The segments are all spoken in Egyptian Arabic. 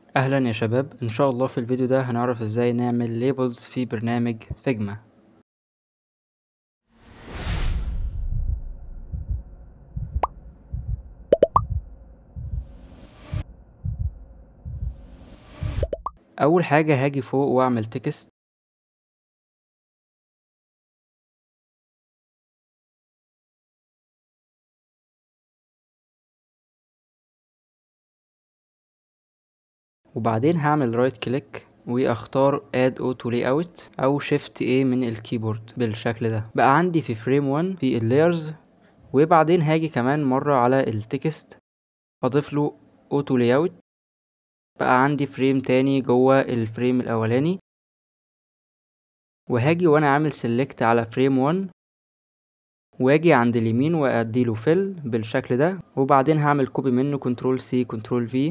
اهلا يا شباب ان شاء الله في الفيديو ده هنعرف ازاي نعمل ليبلز في برنامج فيجما اول حاجة هاجي فوق واعمل تكست وبعدين هعمل رايت كليك واختار اد اوتو لاي اوت او شيفت ايه من الكيبورد بالشكل ده بقى عندي في فريم 1 في اللايرز وبعدين هاجي كمان مرة على التكست اضيف له اوتو لاي اوت بقى عندي فريم تاني جوه الفريم الاولاني وهاجي وانا عامل سيلكت على فريم 1 واجي عند اليمين واديله فيل بالشكل ده وبعدين هعمل كوبي منه كنترول سي كنترول في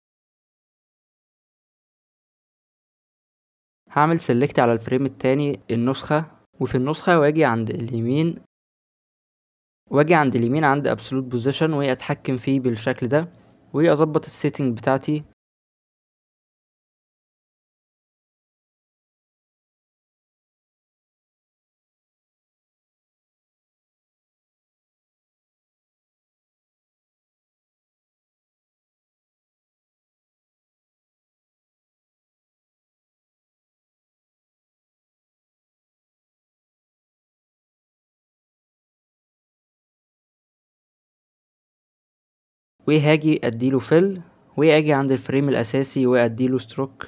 هعمل سيلكت على الفريم التاني النسخة وفي النسخة واجي عند اليمين واجي عند اليمين عند absolute position واتحكم فيه بالشكل ده واظبط السيتنج بتاعتي وهاجي اديله فيل واجي عند الفريم الاساسي واديله ستروك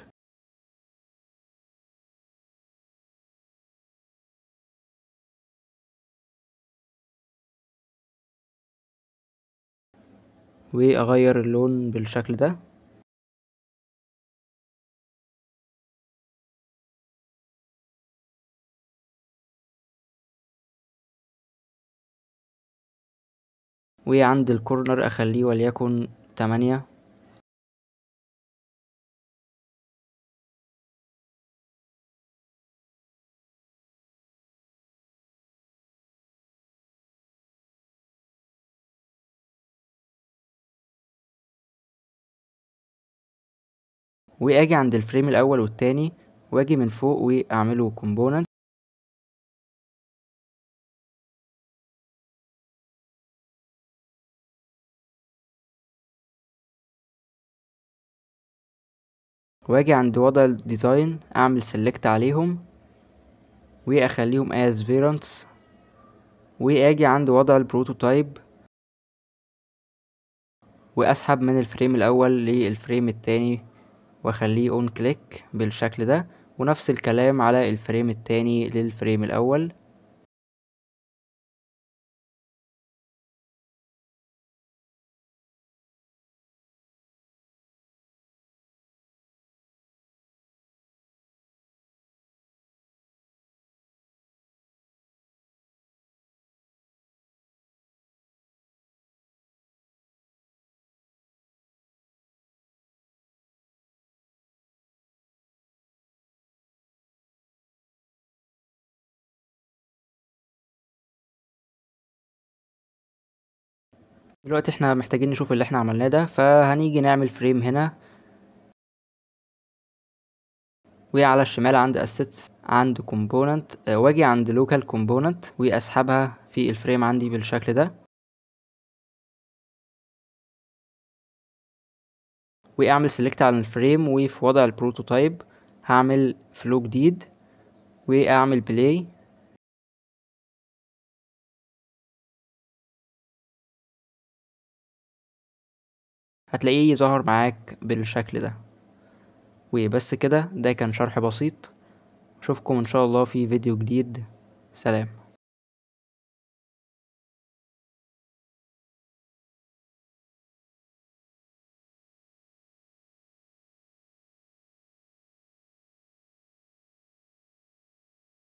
واغير اللون بالشكل ده وعند الكورنر اخليه وليكن تمانية واجي عند الفريم الاول والتاني واجي من فوق واعمله كومبوننت واجي عند وضع الديزاين اعمل سيلكت عليهم واخليهم as parents واجي عند وضع البروتوتايب واسحب من الفريم الاول للفريم التاني واخليه اون كليك بالشكل ده ونفس الكلام على الفريم التاني للفريم الاول دلوقتي احنا محتاجين نشوف اللي احنا عملناه ده فهنيجي نعمل فريم هنا وعلى الشمال عند assets عند component واجي عند local component واسحبها في الفريم عندي بالشكل ده واعمل select على الفريم وفي وضع البروتوتايب هعمل flow جديد واعمل play هتلاقيه ظهر معاك بالشكل ده وبس كده ده كان شرح بسيط اشوفكم ان شاء الله في فيديو جديد سلام